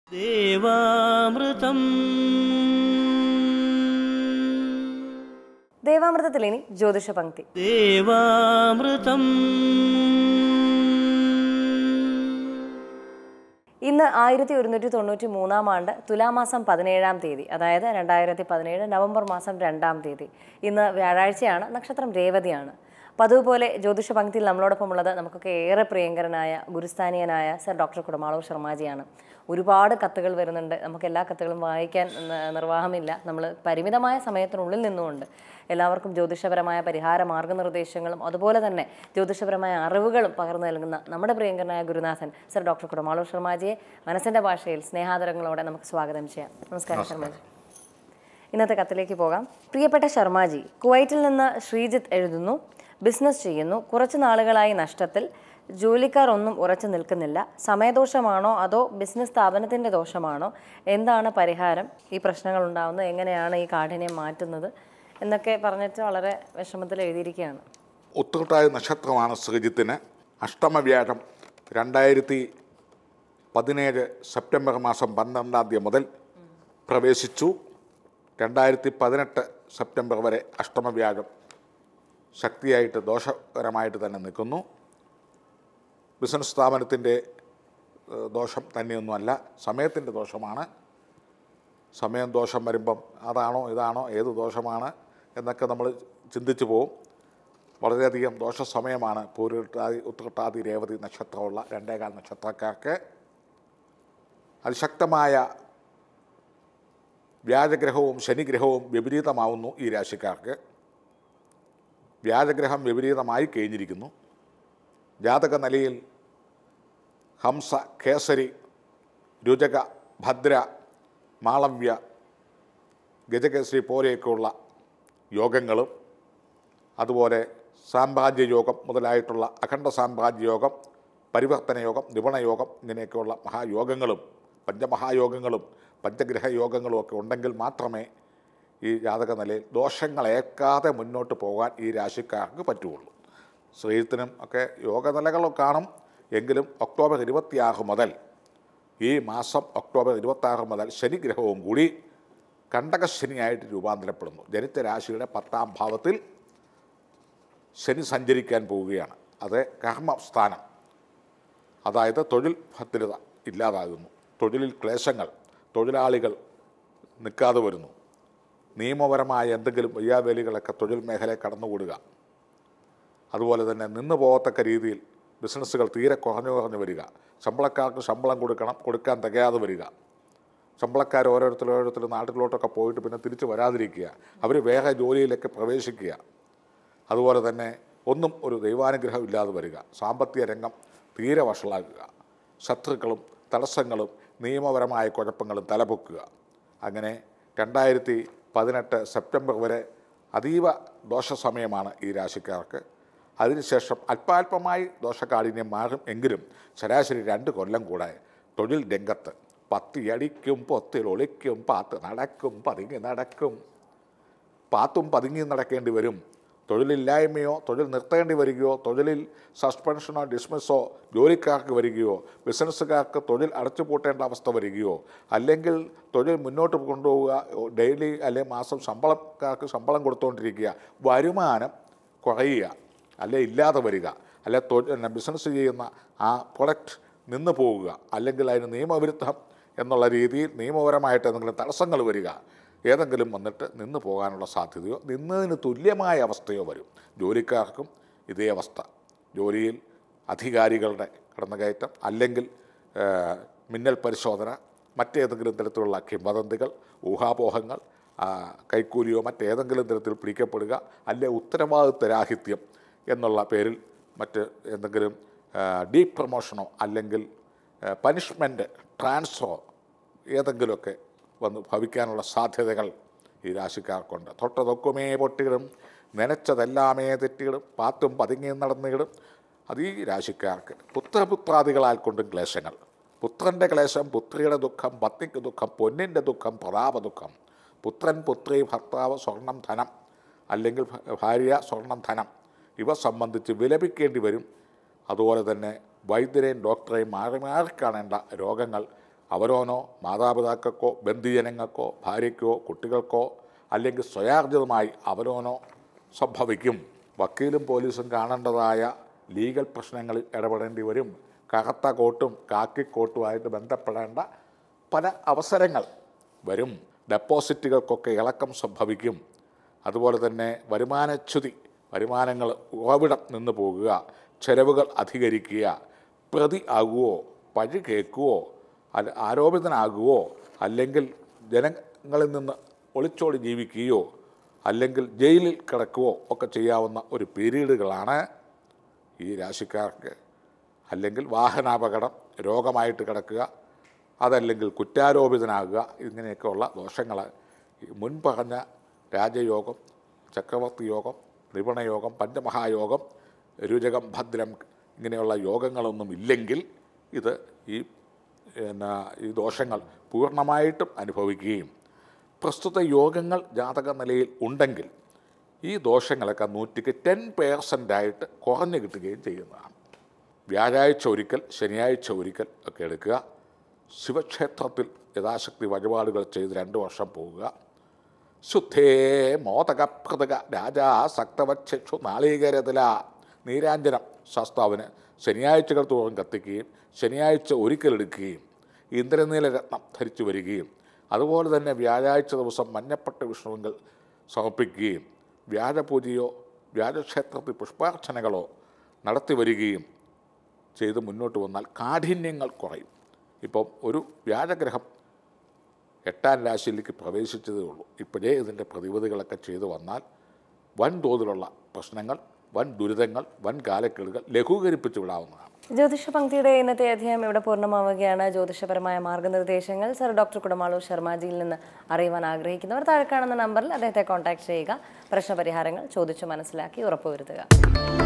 ദേവാമൃതം ദേവാമൃതത്തിൽ ഇനി ജ്യോതിഷ പങ്ക്തി ദേവാമൃതം ഇന്ന് ആയിരത്തി ഒരുന്നൂറ്റി തൊണ്ണൂറ്റി മൂന്നാം ആണ്ട് തുലാമാസം പതിനേഴാം തീയതി അതായത് രണ്ടായിരത്തി പതിനേഴ് നവംബർ മാസം രണ്ടാം തീയതി ഇന്ന് വ്യാഴാഴ്ചയാണ് നക്ഷത്രം രേവതിയാണ് അപ്പോൾ അതുപോലെ ജ്യോതിഷ പങ്ക്തിയിൽ നമ്മളോടൊപ്പം ഉള്ളത് നമുക്കൊക്കെ ഏറെ പ്രിയങ്കരനായ ഗുരുസ്ഥാനീയനായ സർ ഡോക്ടർ കുടമാളൂർ ശർമാജിയാണ് ഒരുപാട് കത്തുകൾ വരുന്നുണ്ട് നമുക്ക് എല്ലാ കത്തുകളും വായിക്കാൻ ന- നിർവാഹമില്ല നമ്മൾ പരിമിതമായ സമയത്തിനുള്ളിൽ നിന്നുകൊണ്ട് എല്ലാവർക്കും ജ്യോതിഷപരമായ പരിഹാര മാർഗനിർദ്ദേശങ്ങളും അതുപോലെ തന്നെ ജ്യോതിഷപരമായ അറിവുകളും പകർന്നു നൽകുന്ന നമ്മുടെ പ്രിയങ്കരനായ ഗുരുനാഥൻ സർ ഡോക്ടർ കുടമാളൂർ ശർമാജിയെ മനസ്സിൻ്റെ ഭാഷയിൽ സ്നേഹാദരങ്ങളോടെ നമുക്ക് സ്വാഗതം ചെയ്യാം നമസ്കാരം ശർമാജി ഇന്നത്തെ കത്തിലേക്ക് പോകാം പ്രിയപ്പെട്ട ശർമാജി കുവൈറ്റിൽ നിന്ന് ശ്രീജിത്ത് എഴുതുന്നു ബിസിനസ് ചെയ്യുന്നു കുറച്ച് നാളുകളായി നഷ്ടത്തിൽ ജോലിക്കാർ ഒന്നും ഉറച്ചു നിൽക്കുന്നില്ല സമയദോഷമാണോ അതോ ബിസിനസ് സ്ഥാപനത്തിൻ്റെ ദോഷമാണോ എന്താണ് പരിഹാരം ഈ പ്രശ്നങ്ങൾ ഉണ്ടാകുന്നത് എങ്ങനെയാണ് ഈ കാഠിന്യം മാറ്റുന്നത് എന്നൊക്കെ പറഞ്ഞിട്ട് വളരെ വിഷമത്തിൽ എഴുതിയിരിക്കുകയാണ് ഉത്രട്ടായ നക്ഷത്രമാണ് ശ്രീജിത്തിന് അഷ്ടമവ്യാഴം രണ്ടായിരത്തി പതിനേഴ് സെപ്റ്റംബർ മാസം പന്ത്രണ്ടാം തീയതി മുതൽ പ്രവേശിച്ചു രണ്ടായിരത്തി പതിനെട്ട് സെപ്റ്റംബർ വരെ അഷ്ടമവ്യാഴം ശക്തിയായിട്ട് ദോഷകരമായിട്ട് തന്നെ നിൽക്കുന്നു ബിസിനസ് സ്ഥാപനത്തിൻ്റെ ഏഹ്, ദോഷം തന്നെയൊന്നുമല്ല സമയത്തിൻ്റെ ദോഷമാണ് സമയം ദോഷം വരുമ്പം അതാണോ ഇതാണോ ഏത് ദോഷമാണ് എന്നൊക്കെ നമ്മൾ ചിന്തിച്ചു പോവും വളരെയധികം ദോഷ സമയമാണ് പൂരുട്ടാതി ഉത്രട്ടാതി രേവതി നക്ഷത്രമുള്ള രണ്ടേകാൽ നക്ഷത്രക്കാർക്ക് അതിശക്തമായ വ്യാജഗ്രഹവും ശനിഗ്രഹവും വിപരീതമാവുന്നു ഈ രാശിക്കാർക്ക് വ്യാജഗ്രഹം വിപരീതമായി കഴിഞ്ഞിരിക്കുന്നു ജാതക നിലയിൽ ഹംസ കേസരി രുചക ഭദ്ര മാളവ്യ ഗജകേസരി പോലെയൊക്കെയുള്ള യോഗങ്ങളും അതുപോലെ സാമ്രാജ്യ യോഗം മുതലായിട്ടുള്ള അഖണ്ഡ സാമ്രാജ്യ യോഗം പരിവർത്തന യോഗം നിപുണയോഗം ഇങ്ങനെയൊക്കെയുള്ള മഹായോഗങ്ങളും പഞ്ചമഹായോഗങ്ങളും പഞ്ചഗ്രഹ യോഗങ്ങളും ഒക്കെ ഉണ്ടെങ്കിൽ മാത്രമേ ഈ ജാതക നിലയിൽ ദോഷങ്ങളേക്കാതെ മുന്നോട്ട് പോകാൻ ഈ രാശിക്കാർക്ക് പറ്റുള്ളൂ ശ്രീത്തിനും ഒക്കെ യോഗനിലകളൊക്കെ കാണും എങ്കിലും ഒക്ടോബർ ഇരുപത്തിയാറ് മുതൽ ഈ മാസം ഒക്ടോബർ ഇരുപത്താറ് മുതൽ ശനിഗ്രഹവും കൂടി കണ്ടകശനിയായിട്ട് രൂപാന്തരപ്പെടുന്നു ജനിച്ച രാശിയുടെ പത്താം ഭാവത്തിൽ ശനി സഞ്ചരിക്കാൻ പോവുകയാണ് അത് കർമ്മസ്ഥാനം അതായത് തൊഴിൽ ഭദ്രത ഇല്ലാതാകുന്നു തൊഴിലിൽ ക്ലേശങ്ങൾ തൊഴിലാളികൾ നിൽക്കാതെ വരുന്നു നിയമപരമായ എന്തെങ്കിലും വയ്യാവേലികളൊക്കെ തൊഴിൽ മേഖലയിൽ കടന്നുകൂടുക അതുപോലെ തന്നെ നിന്ന് പോകത്തക്ക രീതിയിൽ ബിസിനസ്സുകൾ തീരെ കുറഞ്ഞു കുറഞ്ഞു വരിക ശമ്പളക്കാർക്ക് ശമ്പളം കൊടുക്കണം കൊടുക്കാൻ തികയാതെ വരിക ശമ്പളക്കാർ ഓരോരുത്തർ ഓരോരുത്തർ നാട്ടിലോട്ടൊക്കെ പോയിട്ട് പിന്നെ തിരിച്ച് വരാതിരിക്കുക അവർ വേറെ ജോലിയിലൊക്കെ പ്രവേശിക്കുക അതുപോലെ തന്നെ ഒന്നും ഒരു ദൈവാനുഗ്രഹം ഇല്ലാതെ വരിക സാമ്പത്തിക രംഗം തീരെ വഷളാക്കുക ശത്രുക്കളും തടസ്സങ്ങളും നിയമപരമായ കുഴപ്പങ്ങളും തലപൊക്കുക അങ്ങനെ രണ്ടായിരത്തി പതിനെട്ട് സെപ്റ്റംബർ വരെ അതീവ ദോഷസമയമാണ് ഈ രാശിക്കാർക്ക് അതിനുശേഷം അല്പാൽപമായി ദോഷകാഠിന്യം മാറും എങ്കിലും ശരാശരി രണ്ട് കൊല്ലം കൂടെ തൊഴിൽ രംഗത്ത് പത്തിയടിക്കും പൊത്തിൽ ഒളിക്കും പാത്ത് നടക്കും പതുങ്ങി നടക്കും പാത്തും പതുങ്ങി നടക്കേണ്ടി വരും തൊഴിലില്ലായ്മയോ തൊഴിൽ നിർത്തേണ്ടി വരികയോ തൊഴിലിൽ സസ്പെൻഷനോ ഡിസ്മിസോ ജോലിക്കാർക്ക് വരികയോ ബിസിനസ്സുകാർക്ക് തൊഴിൽ അടച്ചുപൂട്ടേണ്ട അവസ്ഥ വരികയോ അല്ലെങ്കിൽ തൊഴിൽ മുന്നോട്ട് കൊണ്ടുപോവുക ഡെയിലി അല്ലെങ്കിൽ മാസം ശമ്പളക്കാർക്ക് ശമ്പളം കൊടുത്തുകൊണ്ടിരിക്കുക വരുമാനം കുറയുക അല്ലെ ഇല്ലാതെ വരിക അല്ലെ തൊഴിൽ ബിസിനസ് ചെയ്യുന്ന ആ പ്രൊഡക്റ്റ് നിന്ന് പോവുക അല്ലെങ്കിൽ അതിന് നിയമവിരുദ്ധം എന്നുള്ള രീതിയിൽ നിയമപരമായിട്ട് എന്തെങ്കിലും തടസ്സങ്ങൾ വരിക ഏതെങ്കിലും വന്നിട്ട് നിന്ന് പോകാനുള്ള സാധ്യതയോ നിന്നതിന് തുല്യമായ അവസ്ഥയോ വരും ജോലിക്കാർക്കും ഇതേ അവസ്ഥ ജോലിയിൽ അധികാരികളുടെ കടന്നുകയറ്റം അല്ലെങ്കിൽ ആ, മിന്നൽ പരിശോധന മറ്റേതെങ്കിലും തരത്തിലുള്ള കിംവദന്തികൾ ഊഹാപോഹങ്ങൾ ആ, കൈക്കൂലിയോ മറ്റേതെങ്കിലും തരത്തിൽ പിടിക്കപ്പെടുക അല്ലെ ഉത്തരവാദിത്വരാഹിത്യം എന്നുള്ള പേരിൽ മറ്റ് എന്തെങ്കിലും ഡീപ് പ്രൊമോഷനോ അല്ലെങ്കിൽ പനിഷ്മെൻറ്റ് ട്രാൻസ്ഫറോ ഏതെങ്കിലുമൊക്കെ വന്ന് ഭവിക്കാനുള്ള സാധ്യതകൾ ഈ രാശിക്കാർക്കുണ്ട് തൊട്ടതൊക്കുമേ പൊട്ടിയിടും നനച്ചതെല്ലാമേ തെറ്റിയിടും പാത്തും പതുങ്ങിയും നടന്നിടും അത് ഈ രാശിക്കാർക്ക് പുത്രപുത്രാദികളാൽ കൊണ്ടും ക്ലേശങ്ങൾ പുത്രൻ്റെ ക്ലേശം പുത്രിയുടെ ദുഃഖം പത്നിക്ക് ദുഃഖം പൊന്നിൻ്റെ ദുഃഖം പ്രതാപ ദുഃഖം പുത്രൻ പുത്രി ഭർത്താവ് സ്വർണം ധനം അല്ലെങ്കിൽ ഭ- ഭാര്യ സ്വർണം ധനം ഇവ സംബന്ധിച്ച് വിലപിക്കേണ്ടി വരും അതുപോലെ തന്നെ വൈദ്യരെയും ഡോക്ടറെയും മാറി മാറി കാണേണ്ട രോഗങ്ങൾ അവരോനോ മാതാപിതാക്കൾക്കോ ബന്ധുജനങ്ങൾക്കോ ഭാര്യയ്ക്കോ കുട്ടികൾക്കോ അല്ലെങ്കിൽ സ്വയാർജിതമായി അവരോനോ സംഭവിക്കും വക്കീലും പോലീസും കാണേണ്ടതായ ലീഗൽ പ്രശ്നങ്ങളിൽ ഇടപെടേണ്ടി വരും കറുത്ത കോട്ടും കാക്കിക്കോട്ടുമായിട്ട് ബന്ധപ്പെടേണ്ട പല അവസരങ്ങൾ വരും ഡെപ്പോസിറ്റുകൾക്കൊക്കെ ഇളക്കം സംഭവിക്കും അതുപോലെ തന്നെ വരുമാനച്യുതി വരുമാനങ്ങൾ ഉറവിടം നിന്ന് പോകുക ചെലവുകൾ അധികരിക്കുക പ്രതി ആകുവോ പഴി കേൾക്കുവോ അല്ല ആരോപിതനാകുവോ അല്ലെങ്കിൽ ജനങ്ങളിൽ നിന്ന് ഒളിച്ചോടി ജീവിക്കുകയോ അല്ലെങ്കിൽ ജയിലിൽ കിടക്കുകയോ ഒക്കെ ചെയ്യാവുന്ന ഒരു പീരീഡുകളാണ് ഈ രാശിക്കാർക്ക് അല്ലെങ്കിൽ വാഹനാപകടം രോഗമായിട്ട് കിടക്കുക അതല്ലെങ്കിൽ കുറ്റാരോപിതനാകുക ഇങ്ങനെയൊക്കെയുള്ള ദോഷങ്ങൾ ഈ മുൻ പറഞ്ഞ രാജയോഗം ചക്രവർത്തി യോഗം ത്രിപുണയോഗം പഞ്ചമഹായോഗം രുചകം ഭദ്രം ഇങ്ങനെയുള്ള യോഗങ്ങളൊന്നും ഇല്ലെങ്കിൽ ഇത് ഈ പിന്നെ ഈ ദോഷങ്ങൾ പൂർണ്ണമായിട്ടും അനുഭവിക്കുകയും പ്രസ്തുത യോഗങ്ങൾ ജാതക നിലയിൽ ഉണ്ടെങ്കിൽ ഈ ദോഷങ്ങളൊക്കെ നൂറ്റിക്ക് ടെൻ പേഴ്സൻ്റായിട്ട് കുറഞ്ഞു കിട്ടുകയും ചെയ്യുന്നതാണ് വ്യാഴാഴ്ച ഒരിക്കൽ ശനിയാഴ്ച ഒരിക്കൽ ഒക്കെ എടുക്കുക ശിവക്ഷേത്രത്തിൽ യഥാശക്തി വഴിപാടുകൾ ചെയ്ത് രണ്ട് വർഷം പോവുക ശുദ്ധേ മോദകപ്രതക രാജാ സക്തവക്ഷു നാളീകരതില നീരാഞ്ജനം ശാസ്താവിന് ശനിയാഴ്ചകൾ തോറും കത്തിക്കുകയും ശനിയാഴ്ച ഒരിക്കലെടുക്കുകയും ഇന്ദ്രനീല രത്നം ധരിച്ചു വരികയും അതുപോലെ തന്നെ വ്യാഴാഴ്ച ദിവസം മഞ്ഞപ്പട്ട വിഷ്ണുവിൽ സമർപ്പിക്കുകയും വ്യാഴപൂജയോ വ്യാഴക്ഷേത്രത്തിൽ പുഷ്പാർച്ചനകളോ നടത്തി വരികയും ചെയ്ത് മുന്നോട്ട് വന്നാൽ കാഠിന്യങ്ങൾ കുറയും ഇപ്പം ഒരു വ്യാഴഗ്രഹം എട്ടാം രാശിയിലേക്ക് പ്രവേശിച്ചതേ ഉള്ളൂ ഇപ്പോഴേ ഇതിൻ്റെ പ്രതിവിധികളൊക്കെ ചെയ്തു വന്നാൽ വൻതോതിലുള്ള പ്രശ്നങ്ങൾ വൻ ദുരിതങ്ങൾ വൻ കാലക്കേടുകൾ ലഘൂകരിപ്പിച്ചു വിടാവുന്നതാണ് ജ്യോതിഷ പങ്ക്തിയുടെ ഇന്നത്തെ അധ്യായം ഇവിടെ പൂർണ്ണമാവുകയാണ് ജ്യോതിഷപരമായ മാർഗനിർദ്ദേശങ്ങൾ സർ ഡോക്ടർ കുടമാളൂർ ശർമാജിയിൽ നിന്ന് അറിയുവാൻ ആഗ്രഹിക്കുന്നവർ താഴെ കാണുന്ന നമ്പറിൽ അദ്ദേഹത്തെ കോൺടാക്ട് ചെയ്യുക പ്രശ്നപരിഹാരങ്ങൾ ചോദിച്ചു മനസ്സിലാക്കി ഉറപ്പുവരുത്തുക